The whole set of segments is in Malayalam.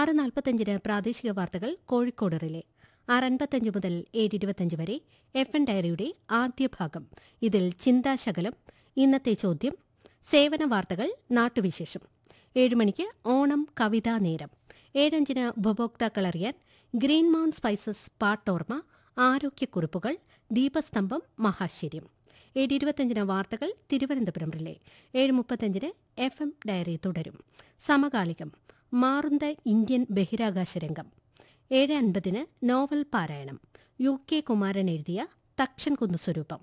ആറ് നാൽപ്പത്തഞ്ചിന് പ്രാദേശിക വാർത്തകൾ കോഴിക്കോട് റിലേ ആറ് അൻപത്തഞ്ച് മുതൽ ഏഴ് ഇരുപത്തഞ്ച് വരെ എഫ് എൻ ഡയറിയുടെ ആദ്യ ഭാഗം ഇതിൽ ചിന്താശകലം ഇന്നത്തെ ചോദ്യം സേവന വാർത്തകൾ നാട്ടുവിശേഷം ഏഴ് മണിക്ക് ഓണം കവിതാ നേരം ഏഴഞ്ചിന് ഉപഭോക്താക്കൾ അറിയാൻ ഗ്രീൻ മൗണ്ട് സ്പൈസസ് പാട്ടോർമ ആരോഗ്യക്കുറിപ്പുകൾ ദീപസ്തംഭം മഹാശ്ചര്യം ഏഴ് ഇരുപത്തഞ്ചിന് വാർത്തകൾ തിരുവനന്തപുരം റിലേ ഏഴ് മുപ്പത്തഞ്ചിന് എഫ് എം ഡയറി തുടരും സമകാലികം മാറുന്ന ഇന്ത്യൻ ബഹിരാകാശ രംഗം ഏഴ് അൻപതിന് നോവൽ പാരായണം യു കെ കുമാരൻ എഴുതിയ തക്ഷൻ കുന്ന് സ്വരൂപം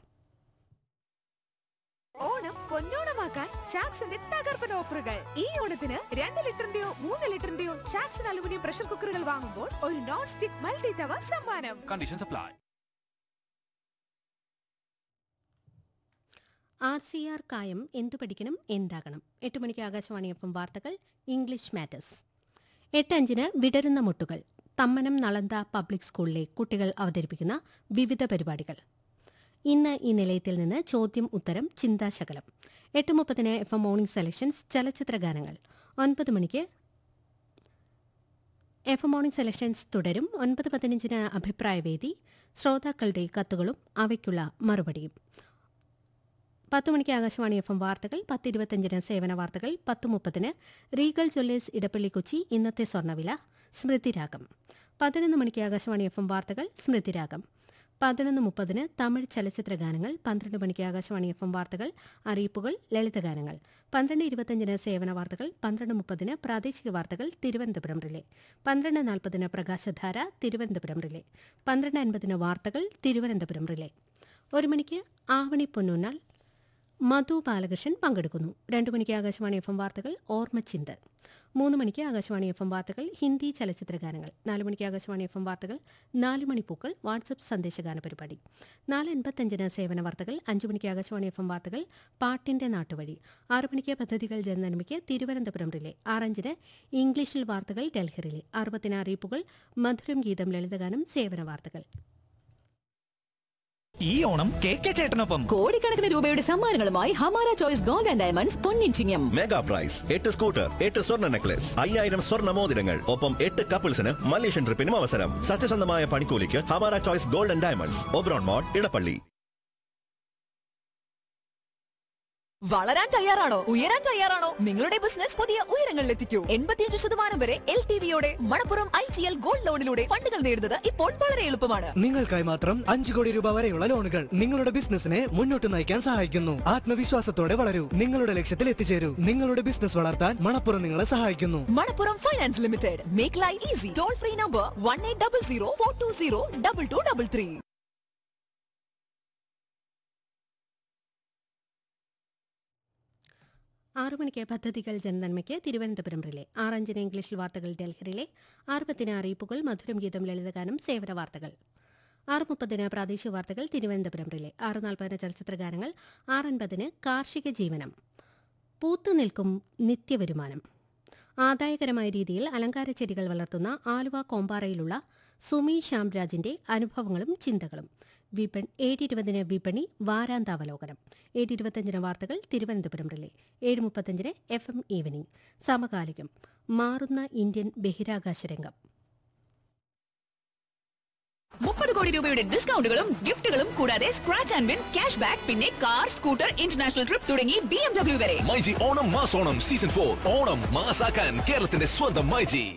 ഓണം പൊന്നോണമാക്കാൻ ചാക്സിന്റെ തകർപ്പൻ ഓഫറുകൾ ഈ ഓണത്തിന് രണ്ട് ലിറ്ററിന്റെയോ മൂന്ന് ലിറ്ററിന്റെയോ ചാക്സൺ അലുമിനിയം പ്രഷർ കുക്കറുകൾ വാങ്ങുമ്പോൾ ഒരു നോൺ സ്റ്റിക് മൾട്ടി തവ സമ്മാനം Conditions apply. R C R കായം എന്തു പഠിക്കണം എന്താകണം എട്ട് മണിക്ക് ആകാശവാണി എഫ് എം വാർത്തകൾ ഇംഗ്ലീഷ് മാറ്റേഴ്സ് എട്ട് അഞ്ചിന് വിടരുന്ന മുട്ടുകൾ തമ്മനം നളന്ത പബ്ലിക് സ്കൂളിലെ കുട്ടികൾ അവതരിപ്പിക്കുന്ന വിവിധ പരിപാടികൾ ഇന്ന് ഈ നിലയത്തിൽ നിന്ന് ചോദ്യം ഉത്തരം ചിന്താശകലം എട്ട് മുപ്പതിന് എഫ് എം മോർണിംഗ് സെലക്ഷൻസ് ചലച്ചിത്ര ഗാനങ്ങൾ ഒൻപത് മണിക്ക് എഫ് എം മോർണിംഗ് സെലക്ഷൻസ് തുടരും ഒൻപത് പതിനഞ്ചിന് അഭിപ്രായവേദി ശ്രോതാക്കളുടെ കത്തുകളും അവയ്ക്കുള്ള മറുപടിയും പത്ത് മണിക്ക് ആകാശവാണി എഫ് എം വാർത്തകൾ പത്ത് ഇരുപത്തഞ്ചിന് സേവന വാർത്തകൾ പത്ത് മുപ്പതിന് റീഗൽ ജ്വല്ലേഴ്സ് ഇടപ്പള്ളി കൊച്ചി ഇന്നത്തെ സ്വർണ്ണവില സ്മൃതിരാഗം പതിനൊന്ന് മണിക്ക് ആകാശവാണി എഫ് എം വാർത്തകൾ സ്മൃതിരാഗം പതിനൊന്ന് മുപ്പതിന് തമിഴ് ചലച്ചിത്ര ഗാനങ്ങൾ പന്ത്രണ്ട് മണിക്ക് ആകാശവാണി എഫ് എം വാർത്തകൾ അറിയിപ്പുകൾ ലളിതഗാനങ്ങൾ പന്ത്രണ്ട് ഇരുപത്തഞ്ചിന് സേവന വാർത്തകൾ പന്ത്രണ്ട് മുപ്പതിന് പ്രാദേശിക വാർത്തകൾ തിരുവനന്തപുരം റിലേ പന്ത്രണ്ട് നാൽപ്പതിന് പ്രകാശധാര തിരുവനന്തപുരം റിലേ പന്ത്രണ്ട് അൻപതിന് വാർത്തകൾ തിരുവനന്തപുരം റിലേ ഒരു മണിക്ക് ആവണി പൊന്നൂന്നാൾ മധു ബാലകൃഷ്ണൻ പങ്കെടുക്കുന്നു രണ്ടു മണിക്ക് ആകാശവാണി എഫ് എം വാർത്തകൾ ഓർമ്മച്ചിന്ത് മൂന്ന് മണിക്ക് ആകാശവാണി എഫ് എം വാർത്തകൾ ഹിന്ദി ചലച്ചിത്ര ഗാനങ്ങൾ നാല് മണിക്ക് ആകാശവാണി എഫ് എം വാർത്തകൾ നാല് മണിപ്പൂക്കൾ വാട്സപ്പ് സന്ദേശഗാന പരിപാടി നാല് അൻപത്തഞ്ചിന് സേവന വാർത്തകൾ അഞ്ചു മണിക്ക് ആകാശവാണി എഫ് എം വാർത്തകൾ പാട്ടിന്റെ നാട്ടുവഴി ആറു മണിക്ക് പദ്ധതികൾ ജനനന്മയ്ക്ക് തിരുവനന്തപുരം റിലേ ആറഞ്ചിന് ഇംഗ്ലീഷിൽ വാർത്തകൾ ഡൽഹി റിലേ അറുപത്തിന് അറിയിപ്പുകൾ മധുരം ഗീതം ലളിതഗാനം സേവന വാർത്തകൾ ഈ ഓണം കെ കെ ചേട്ടനൊപ്പം കോടിക്കണക്കിന് രൂപയുടെ സമ്മാനങ്ങളുമായി Hamara choice gold and diamonds പൊന്നിച്ചിങ്ങം മെഗാ പ്രൈസ് എട്ട് സ്കൂട്ടർ എട്ട് സ്വർണ്ണ നെക്ലസ് അയ്യായിരം സ്വർണ്ണ മോതിരങ്ങൾ ഒപ്പം എട്ട് കപ്പിൾസിന് മലേഷ്യൻ ട്രിപ്പിനും അവസരം സത്യസന്ധമായ പണിക്കൂലിക്ക് Hamara choice gold and diamonds Oberon മോഡ് ഇടപ്പള്ളി വളരാൻ തയ്യാറാണോ ഉയരാൻ തയ്യാറാണോ നിങ്ങളുടെ ബിസിനസ് പുതിയ ഉയരങ്ങളിലെത്തിക്കൂ എൺപത്തിയഞ്ച് ശതമാനം വരെ എൽ ടി വിയോടെ Manappuram I G L gold ലോണിലൂടെ ഫണ്ടുകൾ നേടുന്നത് ഇപ്പോൾ വളരെ എളുപ്പമാണ് നിങ്ങൾക്കായി മാത്രം അഞ്ചു കോടി രൂപ വരെയുള്ള ലോണുകൾ നിങ്ങളുടെ ബിസിനസിനെ മുന്നോട്ട് നയിക്കാൻ സഹായിക്കുന്നു ആത്മവിശ്വാസത്തോടെ വളരൂ നിങ്ങളുടെ ലക്ഷ്യത്തിൽ എത്തിച്ചേരൂ നിങ്ങളുടെ ബിസിനസ് വളർത്താൻ മണപ്പുറം നിങ്ങളെ സഹായിക്കുന്നു Manappuram finance limited make life easy toll free number one eight double zero four two zero double two double three ആറു മണിക്ക് പദ്ധതികൾ ജനനന്മയ്ക്ക് തിരുവനന്തപുരം റിലേ ആറഞ്ചിന് ഇംഗ്ലീഷിൽ വാർത്തകൾ ഡൽഹി റിലേ ആറ് പത്തിന് അറിയിപ്പുകൾ മധുരം ഗീതം ലളിതഗാനം സേവന വാർത്തകൾ ആറ് മുപ്പതിന് പ്രാദേശിക വാർത്തകൾ തിരുവനന്തപുരം റിലേ ആറ് നാൽപ്പതിന് ചലച്ചിത്ര ഗാനങ്ങൾ ആറൻപതിന് കാർഷിക ജീവനം പൂത്തു നിൽക്കും നിത്യവരുമാനം ആദായകരമായ രീതിയിൽ അലങ്കാര ചെടികൾ വളർത്തുന്ന ആലുവ കോമ്പാറയിലുള്ള സുമി ശ്യാംരാജിന്റെ അനുഭവങ്ങളും ചിന്തകളും വിപൺ ഏഴ് ഇരുപതിന് വിപണി വാരാന്താവലോകനം ഏഴ് ഇരുപത്തഞ്ചിന് വാർത്തകൾ തിരുവനന്തപുരം റിലേ ഏഴ് മുപ്പത്തഞ്ചിന് എഫ് എം ഈവനിംഗ് സമകാലികം മാറുന്ന ഇന്ത്യൻ ബഹിരാകാശ രംഗം മുപ്പത് കോടി രൂപയുടെ ഡിസ്കൗണ്ടുകളും ഗിഫ്റ്റുകളും കൂടാതെ scratch and win cash back പിന്നെ കാർ സ്കൂട്ടർ ഇന്റർനാഷണൽ ട്രിപ്പ് തുടങ്ങി ബി എം ഡബ്ല്യു വരെ മൈജി ഓണം മാസോണം സീസൺ ഫോർ ഓണം മാസാക്കാൻ കേരളത്തിന്റെ സ്വന്തം മൈജി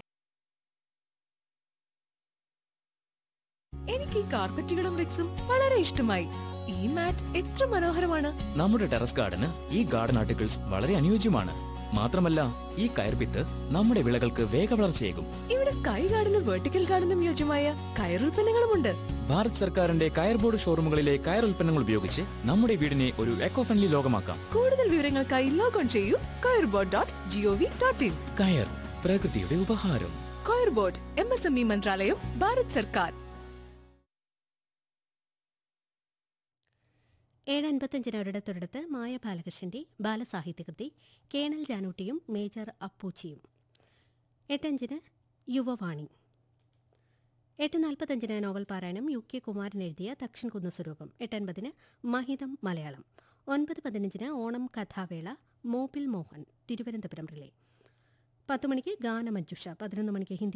എനിക്ക് ഈ കാർപ്പറ്റുകളും റിക്സും വളരെ ഇഷ്ടമായി ഈ മാറ്റ് എത്ര മനോഹരമാണ് നമ്മുടെ ടെറസ് ഗാർഡന് ഈ ഗാർഡൻ ആർട്ടിക്കിൾസ് വളരെ അനുയോജ്യമാണ് മാത്രമല്ല ഈ കയർവിത്ത് നമ്മുടെ വിളകൾക്ക് വേഗവളർച്ചയേകും ഇവിടെ സ്കൈ ഗാർഡനും വെർട്ടിക്കൽ ഗാർഡനും യോജ്യമായ കയറുൽപ്പന്നങ്ങളുമുണ്ട് ഭാരത് സർക്കാരിന്റെ കയർ ബോർഡ് ഷോറൂമുകളിലെ കയർ ഉൽപ്പന്നങ്ങൾ ഉപയോഗിച്ച് നമ്മുടെ വീടിനെ ഒരു എക്കോ ഫ്രണ്ട്ലി ലോകമാക്കാം കൂടുതൽ വിവരങ്ങൾക്കായി ലോഗോൺ ചെയ്യൂ coirboard dot G O V dot in കയർ പ്രകൃതിയുടെ ഉപഹാരം coir board M S M E മന്ത്രാലയം ഭാരത് സർക്കാർ ഏഴ് അൻപത്തഞ്ചിന് ഒരിടത്തൊരിടത്ത് മായ ബാലകൃഷ്ണന്റെ ബാലസാഹിത്യകൃതി കേണൽ ജാനൂട്ടിയും മേജർ അപ്പൂച്ചിയും എട്ടഞ്ചിന് യുവവാണി എട്ട് നാൽപ്പത്തഞ്ചിന് നോവൽ പാരായണം യു കെ കുമാരൻ എഴുതിയ ദക്ഷിൺ കുന്ന് സ്വരൂപം എട്ടൻപതിന് മഹിതം മലയാളം ഒൻപത് പതിനഞ്ചിന് ഓണം കഥാവേള മോബിൽ മോഹൻ തിരുവനന്തപുരം റിലേ പത്ത് മണിക്ക് ഗാനമഞ്ജുഷ പതിനൊന്ന് മണിക്ക് ഹിന്ദി